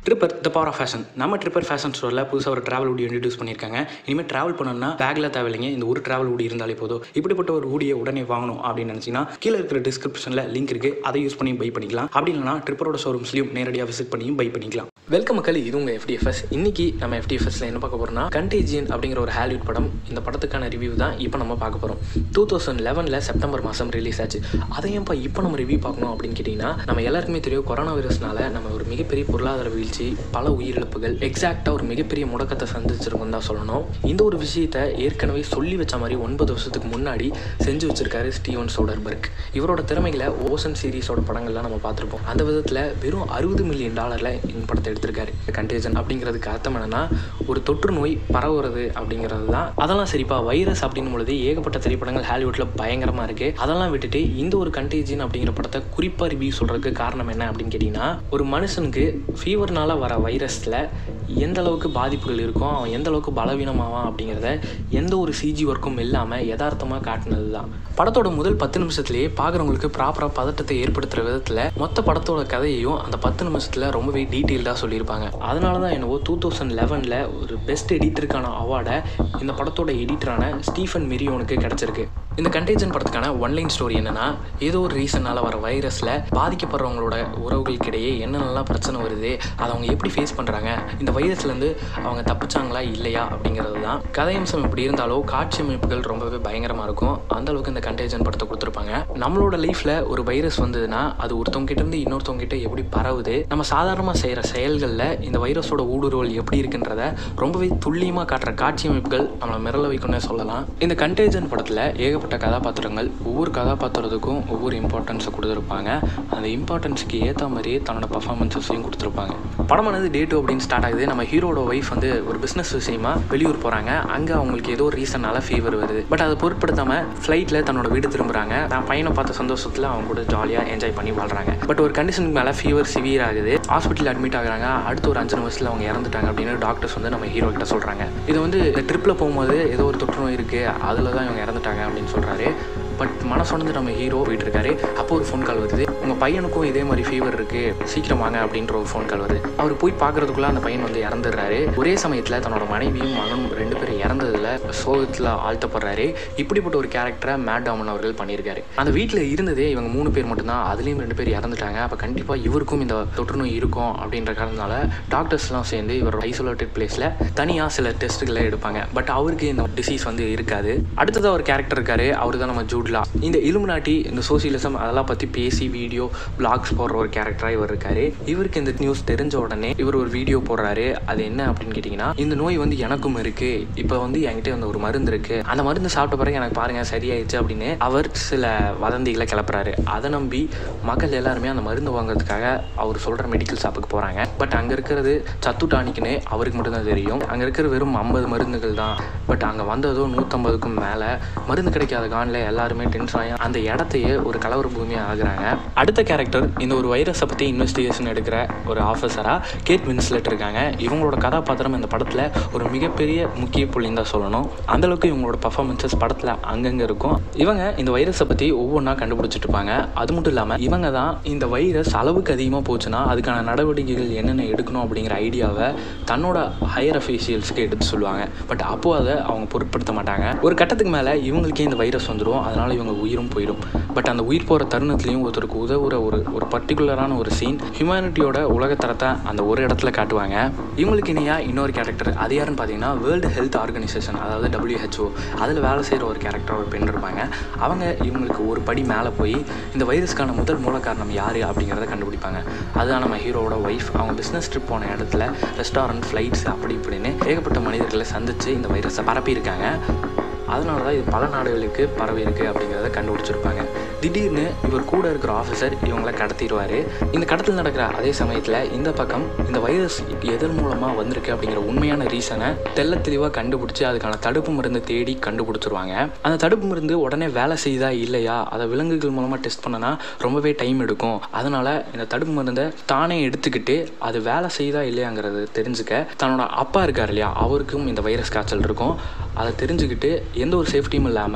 tripper the power of fashion நம்ம Tripper fashion ஸ்டோரில் புதுசாக ஒரு ட்ராவல் ஊடி இன்ட்ரடியூஸ் பண்ணியிருக்காங்க இனிமேல் ட்ராவல் பண்ணணும்னா பேக்கில் தேவையில்லைங்க இந்த ஒரு ட்ராவல் ஊடி இருந்தாலே போதும் இப்படிப்பட்ட ஒரு ஊடியை உடனே வாங்கணும் அப்படின்னு நினச்சிங்கன்னா கீழே இருக்கிற டிஸ்கிரிப்ஷனில் லிங்க் இருக்குது அதை யூஸ் பண்ணி பை பண்ணிக்கலாம் அப்படி இல்லைனா ட்ரிப்பரோட ஷோரூம்ஸ்லையும் நேரடியாக விசிட் பண்ணியும் பை பண்ணிக்கலாம் வெல்கம் மக்கள் இது உங்கள் எஃப்டிஎஃப்எஸ் இன்னைக்கு நம்ம எஃப்டிஎஃப்எஸ்ல என்ன பார்க்க போறோம்னா கண்டேஜியன் அப்படிங்கிற ஒரு ஹாலிவுட் படம் இந்த படத்துக்கான ரிவ்யூ தான் இப்போ நம்ம பார்க்க போகிறோம் டூ தௌசண்ட் லெவனில் செப்டம்பர் மாதம் ரிலீஸ் ஆச்சு அதையேப்பா இப்போ நம்ம ரிவ்யூ பார்க்கணும் அப்படின்னு கேட்டிங்கன்னா நம்ம எல்லாருக்குமே தெரியும் கொரோனா வைரஸ்னால நம்ம ஒரு மிகப்பெரிய பொருளாதார வீழ்ச்சி பல உயிரிழப்புகள் எக்ஸாக்டாக ஒரு மிகப்பெரிய முடக்கத்தை சந்திச்சிருக்கோம் தான் சொல்லணும் இந்த ஒரு விஷயத்தை ஏற்கனவே சொல்லி வச்ச மாதிரி ஒன்பது வருஷத்துக்கு முன்னாடி செஞ்சு வச்சிருக்காரு ஸ்டீவன் சோடர்பர்க் இவரோட திறமைகளை ஓசன் சீரிஸோட படங்கள்லாம் நம்ம பார்த்துருப்போம் அந்த விதத்தில் வெறும் அறுபது மில்லியன் டாலரில் இந்த படத்தை எடுத்திருக்காரு கண்டேஜன் அப்படிங்கிறதுக்கு அர்த்தம் என்னன்னா ஒரு தொற்று நோய் பரவுறது அப்படிங்கிறது தான் அதெல்லாம் சரிப்பா வைரஸ் அப்படின்னும் பொழுது ஏகப்பட்ட திரைப்படங்கள் ஹாலிவுட்ல பயங்கரமாக இருக்கு அதெல்லாம் விட்டுட்டு இந்த ஒரு கண்டேஜன் அப்படிங்கிற படத்தை குறிப்பாக ரிவ்யூ சொல்றதுக்கு காரணம் என்ன அப்படின்னு கேட்டிங்கன்னா ஒரு மனுஷனுக்கு ஃபீவர்னால வர வைரஸில் எந்த அளவுக்கு பாதிப்புகள் இருக்கும் அவன் எந்த அளவுக்கு பலவீனமாவான் அப்படிங்கிறத எந்த ஒரு சிஜி ஒர்க்கும் இல்லாமல் யதார்த்தமாக காட்டினது தான் படத்தோட முதல் பத்து நிமிஷத்துலேயே பார்க்குறவங்களுக்கு ப்ராப்பராக பதட்டத்தை ஏற்படுத்துகிற விதத்தில் மொத்த படத்தோட கதையையும் அந்த பத்து நிமிஷத்தில் ரொம்பவே டீட்டெயில்டாக சொல்லியிருப்பாங்க அதனால தான் என்னவோ டூ தௌசண்ட் லெவனில் ஒரு பெஸ்ட் எடிட்டருக்கான அவார்டை இந்த படத்தோட எடிட்டரான ஸ்டீஃபன் மிரியோனுக்கு கிடச்சிருக்கு இந்த கண்டேஜன் படத்துக்கான ஒன்லைன் ஸ்டோரி என்னன்னா ஏதோ ஒரு ரீசனால் வர வைரஸில் பாதிக்கப்படுறவங்களோட உறவுகளுக்கிடையே என்னென்னலாம் பிரச்சனை வருது அதை அவங்க எப்படி ஃபேஸ் பண்ணுறாங்க இந்த வைரஸ்லேருந்து அவங்க தப்பிச்சாங்களா இல்லையா அப்படிங்கிறது தான் கதையம்சம் இப்படி இருந்தாலும் காட்சி அமைப்புகள் ரொம்பவே பயங்கரமாக இருக்கும் அந்த அளவுக்கு இந்த கண்டேஜன் படத்தை கொடுத்துருப்பாங்க நம்மளோட லைஃப்பில் ஒரு வைரஸ் வந்ததுன்னா அது ஒருத்தவங்க கிட்ட இருந்து இன்னொருத்தவங்க கிட்ட எப்படி பரவுது நம்ம சாதாரணமாக செய்கிற செயல்களில் இந்த வைரஸோட ஊடுருவல் எப்படி இருக்குன்றத ரொம்பவே துல்லியமாக காட்டுற காட்சி அமைப்புகள் நம்மளை மிரள வைக்கும்னே சொல்லலாம் இந்த கண்டேஜன் படத்தில் ஏகப்பட்ட கதாபாத்திரங்கள் ஒவ்வொரு கதாபாத்திரத்துக்கும் ஒவ்வொரு இம்பார்ட்டன்ஸை கொடுத்துருப்பாங்க அந்த இம்பார்ட்டன்ஸுக்கு ஏற்ற மாதிரியே தன்னோட பர்ஃபார்மன்ஸஸையும் கொடுத்துருப்பாங்க படமானது டே டூ அப்படின்னு ஸ்டார்ட் ஆகுது நம்ம ஹீரோட ஒய்ஃப் வந்து ஒரு பிஸ்னஸ் விஷயமா வெளியூர் போகிறாங்க அங்கே அவங்களுக்கு ஏதோ ஒரு ரீசனால ஃபீவர் வருது பட் அதை பொருட்படுத்தாமல் ஃப்ளைட்டில் தன்னோட வீடு திரும்புகிறாங்க தான் பையனை பார்த்த சந்தோஷத்தில் அவங்க கூட ஜாலியாக என்ஜாய் பண்ணி வாழ்கிறாங்க பட் ஒரு கண்டிஷனுக்கு மேலே ஃபீவர் சிவியர் ஆகுது ஹாஸ்பிட்டல் அட்மிட் ஆகுறாங்க அடுத்த ஒரு அஞ்சு நிமிஷத்தில் அவங்க இறந்துட்டாங்க அப்படின்னு டாக்டர்ஸ் வந்து நம்ம ஹீரோ கிட்ட சொல்கிறாங்க இது வந்து இந்த ட்ரிப்பில் போகும்போது ஏதோ ஒரு தொற்று நோய் இருக்குது அதில் தான் இவங்க இறந்துட்டாங்க அப்படின்னு சொல்கிறாரு பட் மனசுணர்ந்து நம்ம ஹீரோ போயிட்டு இருக்காரு அப்போ ஒரு ஃபோன் கால் வருது உங்கள் பையனுக்கும் இதே மாதிரி ஃபீவர் இருக்குது சீக்கிரம் வாங்க அப்படின்ற ஒரு ஃபோன் கால் வருது அவர் போய் பார்க்கறதுக்குள்ள அந்த பையன் வந்து இறந்துடுறாரு ஒரே சமயத்தில் தன்னோட மனைவியும் மகனும் ரெண்டு பேரும் இறந்ததில் சோகத்தில் ஆழ்த்தப்படுறாரு இப்படிப்பட்ட ஒரு கேரக்டரை மேட் டாமன் அவர்கள் பண்ணியிருக்காரு அந்த வீட்டில் இருந்ததே இவங்க மூணு பேர் மட்டும்தான் அதுலேயும் ரெண்டு பேர் இறந்துட்டாங்க அப்போ கண்டிப்பாக இவருக்கும் இந்த தொற்று நோய் இருக்கும் அப்படின்ற காரணத்தால டாக்டர்ஸ்லாம் சேர்ந்து இவர் ஐசோலேட்டட் பிளேஸில் தனியாக சில டெஸ்ட்டுகளை எடுப்பாங்க பட் அவருக்கு இந்த டிசீஸ் வந்து இருக்காது அடுத்ததாக ஒரு கேரக்டர் இருக்காரு அவர் தான் நம்ம ஜூட்லா இந்த இலுமினாட்டி இந்த சோசியலிசம் அதெல்லாம் பற்றி பேசி வீடியோ பிளாக்ஸ் போடுற ஒரு கேரக்டராக இவர் இருக்காரு இவருக்கு இந்த நியூஸ் தெரிஞ்ச உடனே இவர் ஒரு வீடியோ போடுறாரு அது என்ன அப்படின்னு கேட்டிங்கன்னா இந்த நோய் வந்து எனக்கும் இருக்கு இப்போ வந்து என்கிட்ட வந்து ஒரு மருந்து இருக்கு அந்த மருந்து சாப்பிட்ட பிறகு எனக்கு பாருங்க சரியாயிடுச்சு அப்படின்னு அவர் சில வதந்திகளை கிளப்புறாரு அதை நம்பி மக்கள் எல்லாருமே அந்த மருந்து வாங்குறதுக்காக அவர் சொல்ற மெடிக்கல் ஷாப்புக்கு போறாங்க பட் அங்க இருக்கிறது சத்து டானிக்னு அவருக்கு மட்டும்தான் தெரியும் அங்க இருக்கிற வெறும் ஐம்பது மருந்துகள் தான் பட் அங்க வந்ததோ நூற்றம்பதுக்கும் மேல மருந்து கிடைக்காத கான்ல எல்லாருமே டென்ஷன் ஆகி அந்த இடத்தையே ஒரு கலவர பூமியாக ஆகுறாங்க அடுத்த கேரக்டர் இந்த ஒரு வைரஸை பற்றி இன்வெஸ்டிகேஷன் எடுக்கிற ஒரு ஆஃபீஸராக கேட் வின்ஸ்லெட் இருக்காங்க இவங்களோட கதாபாத்திரம் இந்த படத்தில் ஒரு மிகப்பெரிய முக்கிய புள்ளின்னு தான் சொல்லணும் அந்த அளவுக்கு இவங்களோட பர்ஃபார்மன்ஸஸ் படத்தில் அங்கங்கே இருக்கும் இவங்க இந்த வைரஸை பற்றி ஒவ்வொன்றா கண்டுபிடிச்சிட்டு இருப்பாங்க அது மட்டும் இல்லாமல் இவங்க தான் இந்த வைரஸ் அளவுக்கு அதிகமாக போச்சுன்னா அதுக்கான நடவடிக்கைகள் என்னென்ன எடுக்கணும் அப்படிங்கிற ஐடியாவை தன்னோட ஹையர் அஃபீஷியல்ஸ்க்கு எடுத்து சொல்லுவாங்க பட் அப்போ அதை அவங்க பொருட்படுத்த மாட்டாங்க ஒரு கட்டத்துக்கு மேலே இவங்களுக்கே இந்த வைரஸ் வந்துடும் அதனால இவங்க உயிரும் போயிடும் பட் அந்த உயிர் போகிற தருணத்துலையும் ஒருத்தருக்கு உதவுற ஒரு ஒரு பர்டிகுலரான ஒரு சீன் ஹியூமனிட்டியோட உலகத்தரத்தை அந்த ஒரு இடத்துல காட்டுவாங்க இவங்களுக்கு இணையாக இன்னொரு கேரக்டர் அது யாருன்னு பார்த்தீங்கன்னா வேர்ல்டு ஹெல்த் ஆர்கனைசேஷன் அதாவது WHO அதில் வேலை செய்கிற ஒரு கேரக்டர் ஒரு பெண் இருப்பாங்க அவங்க இவங்களுக்கு ஒரு படி மேலே போய் இந்த வைரஸ்க்கான முதல் மூல காரணம் யார் அப்படிங்கிறத கண்டுபிடிப்பாங்க அதுதான் நம்ம ஹீரோவோட ஒய்ஃப் அவங்க பிஸ்னஸ் ட்ரிப் போன இடத்துல ரெஸ்டாரண்ட் ஃப்ளைட்ஸ் அப்படி இப்படின்னு ஏகப்பட்ட மனிதர்களை சந்தித்து இந்த வைரஸை பரப்பியிருக்காங்க அதனால தான் இது பல நாடுகளுக்கு பரவி இருக்கு அப்படிங்கிறத கண்டுபிடிச்சிருப்பாங்க திடீர்னு இவர் கூட இருக்கிற ஆஃபீஸர் இவங்களை கடத்திடுவார் இந்த கடத்தல் நடக்கிற அதே சமயத்தில் இந்த பக்கம் இந்த வைரஸ் எதன் மூலமாக வந்திருக்கு அப்படிங்கிற உண்மையான ரீசனை தெள்ள தெளிவாக கண்டுபிடிச்சி அதுக்கான தடுப்பு மருந்து தேடி கண்டுபிடிச்சிருவாங்க அந்த தடுப்பு மருந்து உடனே வேலை செய்யுதா இல்லையா அதை விலங்குகள் மூலமாக டெஸ்ட் பண்ணனா ரொம்பவே டைம் எடுக்கும் அதனால இந்த தடுப்பு மருந்தை தானே எடுத்துக்கிட்டு அது வேலை செய்யுதா இல்லையாங்கிறது தெரிஞ்சுக்க தன்னோட அப்பா இருக்கார் இல்லையா அவருக்கும் இந்த வைரஸ் காய்ச்சல் இருக்கும் அதை தெரிஞ்சுக்கிட்டு எந்த ஒரு சேஃப்டியும் இல்லாமல்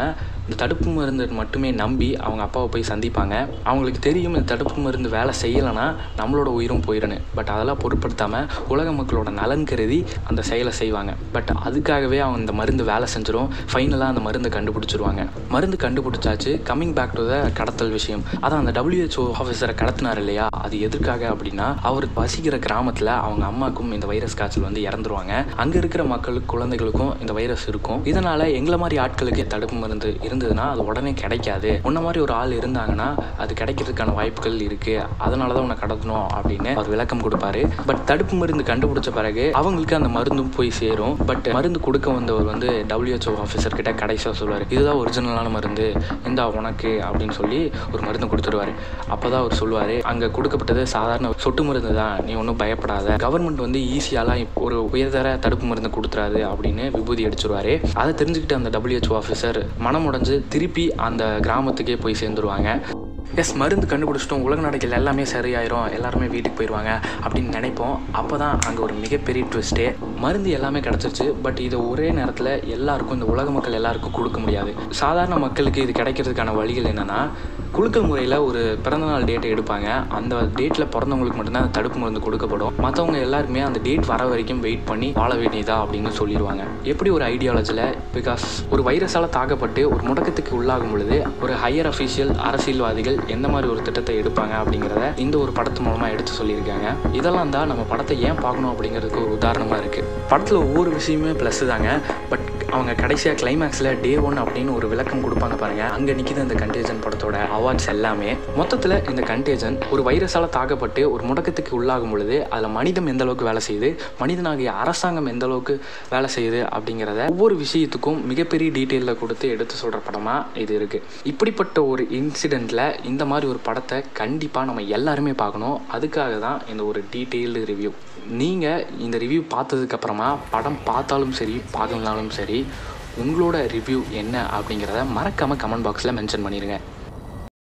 இந்த தடுப்பு மருந்து மட்டுமே நம்பி அவங்க அப்பாவை போய் சந்திப்பாங்க அவங்களுக்கு தெரியும் இந்த தடுப்பு மருந்து வேலை செய்யலைன்னா நம்மளோட உயிரும் போயிடணும் பட் அதெல்லாம் பொருட்படுத்தாமல் உலக மக்களோட நலன் கருதி அந்த செயலை செய்வாங்க பட் அதுக்காகவே அவங்க இந்த மருந்து வேலை செஞ்சிடும் ஃபைனலாக அந்த மருந்து கண்டுபிடிச்சிருவாங்க மருந்து கண்டுபிடிச்சாச்சு கம்மிங் பேக் டு த கடத்தல் விஷயம் அதான் அந்த WHO ஆஃபீஸரை கடத்தினார் இல்லையா அது எதற்காக அப்படின்னா அவர் வசிக்கிற கிராமத்தில் அவங்க அம்மாக்கும் இந்த வைரஸ் காய்ச்சல் வந்து இறந்துருவாங்க அங்கே இருக்கிற மக்களுக்கு குழந்தைகளுக்கும் இந்த வைரஸ் இருக்கும் இதனால் எங்களை மாதிரி ஆட்களுக்கு தடுப்பு மருந்து இருந்ததுன்னா அது உடனே கிடைக்காது உன்ன மாதிரி ஒரு ஆள் இருந்தாங்கன்னா அது கிடைக்கிறதுக்கான வாய்ப்புகள் இருக்குது அதனால தான் உன்னை கடத்தணும் அப்படின்னு அவர் விளக்கம் கொடுப்பாரு பட் தடுப்பு மருந்து கண்டுபிடிச்ச பிறகு அவங்களுக்கு அந்த மருந்தும் போய் சேரும் பட் மருந்து கொடுக்க வந்தவர் வந்து WHO ஆஃபீஸர் கிட்ட கடைசியாக சொல்லுவார் இதுதான் ஒரிஜினலான மருந்து இந்தா உனக்கு அப்படின்னு சொல்லி ஒரு மருந்து கொடுத்துருவாரு அப்பதான் அவர் சொல்லுவார் அங்கே கொடுக்கப்பட்டது சாதாரண சொட்டு மருந்து தான் நீ ஒன்றும் பயப்படாத கவர்மெண்ட் வந்து ஈஸியாலாம் ஒரு உயர்தர தடுப்பு மருந்து கொடுத்துறாரு அப்படின்னு விபூதி அடிச்சிருவாரு அதை தெரிஞ்சுக்கிட்டு அந்த WHO ஆஃபீஸர் மனம் உடைஞ்சு திருப்பி அந்த கிராமத்துக்கே போய் சேர்ந்துருவாங்க எஸ் மருந்து கண்டுபிடிச்சிட்டோம் உலக நாடுகள் எல்லாமே சரியாயிரும் எல்லாருமே வீட்டுக்கு போயிடுவாங்க அப்படின்னு நினைப்போம் அப்போ தான் அங்கே ஒரு மிகப்பெரிய ட்விஸ்ட்டே மருந்து எல்லாமே கிடச்சிருச்சு பட் இது ஒரே நேரத்தில் எல்லாருக்கும் இந்த உலக மக்கள் எல்லாருக்கும் கொடுக்க முடியாது சாதாரண மக்களுக்கு இது கிடைக்கிறதுக்கான வழிகள் என்னென்னா குலுக்கல் முறையில் ஒரு பிறந்தநாள் டேட்டை எடுப்பாங்க அந்த டேட்டில் பிறந்தவங்களுக்கு மட்டும்தான் அந்த தடுப்பு மருந்து கொடுக்கப்படும் மற்றவங்க எல்லாருமே அந்த டேட் வர வரைக்கும் வெயிட் பண்ணி வாழ வேண்டியதா அப்படின்னு சொல்லிடுவாங்க எப்படி ஒரு ஐடியாலஜியில் பிகாஸ் ஒரு வைரஸால் தாக்கப்பட்டு ஒரு முடக்கத்துக்கு உள்ளாகும் பொழுது ஒரு ஹையர் அஃபீஷியல் அரசியல்வாதிகள் எந்த மாதிரி ஒரு திட்டத்தை எடுப்பாங்க அப்படிங்கிறத இந்த ஒரு படத்து மூலமாக எடுத்து சொல்லியிருக்காங்க இதெல்லாம் தான் நம்ம படத்தை ஏன் பார்க்கணும் அப்படிங்கிறதுக்கு ஒரு உதாரணமாக இருக்குது படத்தில் ஒவ்வொரு விஷயமே ப்ளஸ் தாங்க பட் அவங்க கடைசியாக கிளைமேக்ஸில் டே ஒன் அப்படின்னு ஒரு விளக்கம் கொடுப்பாங்க பாருங்க அங்கே நிற்கிது இந்த கண்டேஜன் படத்தோட அவார்ட்ஸ் எல்லாமே மொத்தத்தில் இந்த கண்டேஜன் ஒரு வைரஸால் தாக்கப்பட்டு ஒரு முடக்கத்துக்கு உள்ளாகும் பொழுது அதில் மனிதம் எந்த அளவுக்கு வேலை செய்யுது மனிதனாகிய அரசாங்கம் எந்த அளவுக்கு வேலை செய்யுது அப்படிங்கிறத ஒவ்வொரு விஷயத்துக்கும் மிகப்பெரிய டீட்டெயிலில் கொடுத்து எடுத்து சொல்கிற படமாக இது இருக்குது இப்படிப்பட்ட ஒரு இன்சிடெண்ட்டில் இந்த மாதிரி ஒரு படத்தை கண்டிப்பாக நம்ம எல்லாருமே பார்க்கணும் அதுக்காக தான் இந்த ஒரு டீட்டெயில்டு ரிவ்யூ நீங்கள் இந்த ரிவ்யூ பார்த்ததுக்கப்புறமா படம் பார்த்தாலும் சரி பார்க்கலனாலும் சரி உங்களோட ரிவ்யூ என்ன அப்படிங்கிறத மறக்காமல் கமெண்ட் பாக்ஸில் மென்ஷன் பண்ணிடுங்க